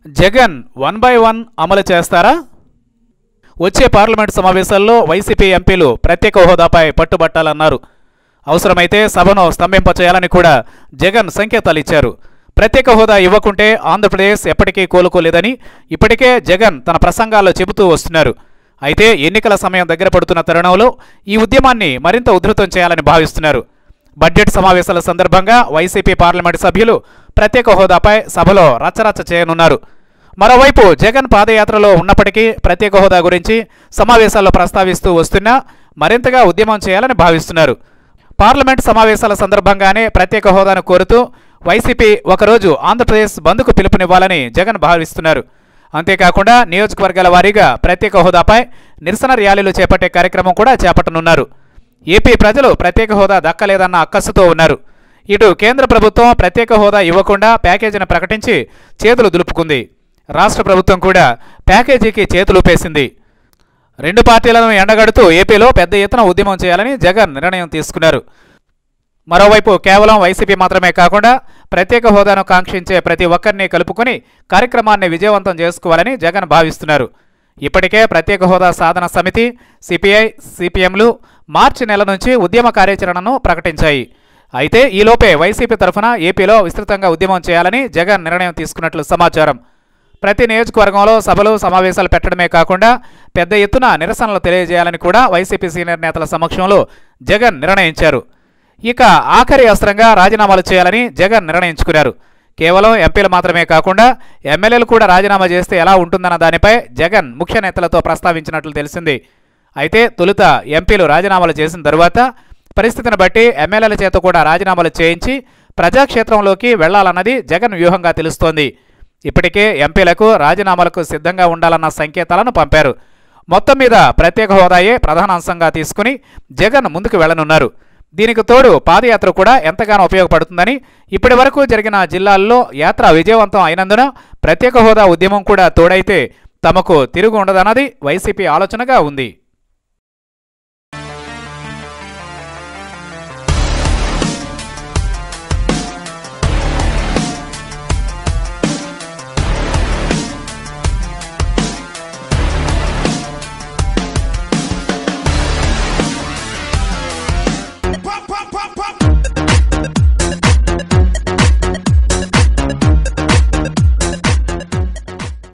Jagan one by one అమలు చేస్తారా వచ్చే పార్లమెంట్ సమావేశాల్లో వైసీపీ ఎంపీలు ప్రత్యేక హోదాపై పట్టుబట్టాలన్నారు అవసరమైతే సభను స్తంభింపచేయాలని కూడా జగన్ సంకేతాలు ఇచ్చారు ప్రత్యేక హోదా ఇవ్వకుంటే ఆంధ్రప్రదేశ్ ఎప్పటికీ కోలుకోలేదని ఇప్పటికే జగన్ తన ప్రసంగాల్లో చెబుతూ వస్తున్నారు అయితే ఎన్నికల సమయం దగ్గర పడుతున్న తరుణంలో ఈ ఉద్యమాన్ని మరింత ఉధృతం చేయాలని భావిస్తున్నారు బడ్జెట్ సమావేశాల సందర్భంగా వైసీపీ పార్లమెంటు సభ్యులు ప్రత్యేక హోదాపై సభలో రచ్చరచ్చ చేయనున్నారు మరోవైపు జగన్ పాదయాత్రలో ఉన్నప్పటికీ ప్రత్యేక హోదా గురించి సమావేశాల్లో ప్రస్తావిస్తూ వస్తున్నా మరింతగా ఉద్యమం చేయాలని భావిస్తున్నారు పార్లమెంట్ సమావేశాల సందర్భంగానే ప్రత్యేక హోదాను కోరుతూ వైసీపీ ఒకరోజు ఆంధ్రప్రదేశ్ బంద్కు పిలుపునివ్వాలని జగన్ భావిస్తున్నారు అంతేకాకుండా నియోజకవర్గాల వారీగా ప్రత్యేక హోదాపై నిరసన ర్యాలీలు చేపట్టే కార్యక్రమం కూడా చేపట్టనున్నారు ఏపీ ప్రజలు ప్రత్యేక హోదా దక్కలేదన్న అక్కస్సుతో ఉన్నారు ఇటు కేంద్ర ప్రభుత్వం ప్రత్యేక హోదా ఇవ్వకుండా ప్యాకేజీని ప్రకటించి చేతులు దులుపుకుంది రాష్ట్ర ప్రభుత్వం కూడా ప్యాకేజీకి చేతులుపేసింది రెండు పార్టీలను ఎండగడుతూ ఏపీలో పెద్ద ఎత్తున ఉద్యమం చేయాలని జగన్ నిర్ణయం తీసుకున్నారు మరోవైపు కేవలం వైసీపీ మాత్రమే కాకుండా ప్రత్యేక హోదాను కాంక్షించే ప్రతి ఒక్కరిని కలుపుకొని కార్యక్రమాన్ని విజయవంతం చేసుకోవాలని జగన్ భావిస్తున్నారు ఇప్పటికే ప్రత్యేక హోదా సాధన సమితి సిపిఐ సిపిఎంలు మార్చి నెల నుంచి ఉద్యమ కార్యాచరణను ప్రకటించాయి అయితే ఈలోపే వైసీపీ తరఫున ఏపీలో విస్తృతంగా ఉద్యమం చేయాలని జగన్ నిర్ణయం తీసుకున్నట్లు సమాచారం ప్రతి నియోజకవర్గంలో సభలు సమావేశాలు పెట్టడమే కాకుండా పెద్ద ఎత్తున నిరసనలు తెలియజేయాలని కూడా వైసీపీ సీనియర్ నేతల సమక్షంలో జగన్ నిర్ణయించారు ఇక ఆఖరి అస్త్రంగా రాజీనామాలు చేయాలని జగన్ నిర్ణయించుకున్నారు కేవలం ఎంపీలు మాత్రమే కాకుండా ఎమ్మెల్యేలు కూడా రాజీనామా చేస్తే ఎలా ఉంటుందన్న దానిపై జగన్ ముఖ్య నేతలతో ప్రస్తావించినట్లు తెలిసింది అయితే తొలుత ఎంపీలు రాజీనామాలు చేసిన తరువాత పరిస్థితిని బట్టి ఎమ్మెల్యేల చేత కూడా రాజీనామాలు చేయించి ప్రజాక్షేత్రంలోకి వెళ్లాలన్నది జగన్ వ్యూహంగా తెలుస్తోంది ఇప్పటికే ఎంపీలకు రాజీనామాలకు సిద్ధంగా ఉండాలన్న సంకేతాలను పంపారు మొత్తం మీద ప్రత్యేక హోదాయే ప్రధాన అంశంగా తీసుకుని జగన్ ముందుకు వెళ్లనున్నారు దీనికి తోడు పాదయాత్ర కూడా ఎంతగానో ఉపయోగపడుతుందని ఇప్పటి వరకు జరిగిన జిల్లాల్లో యాత్ర విజయవంతం అయినందున ప్రత్యేక హోదా ఉద్యమం కూడా తోడైతే తమకు తిరుగు ఉండదన్నది వైసీపీ ఆలోచనగా ఉంది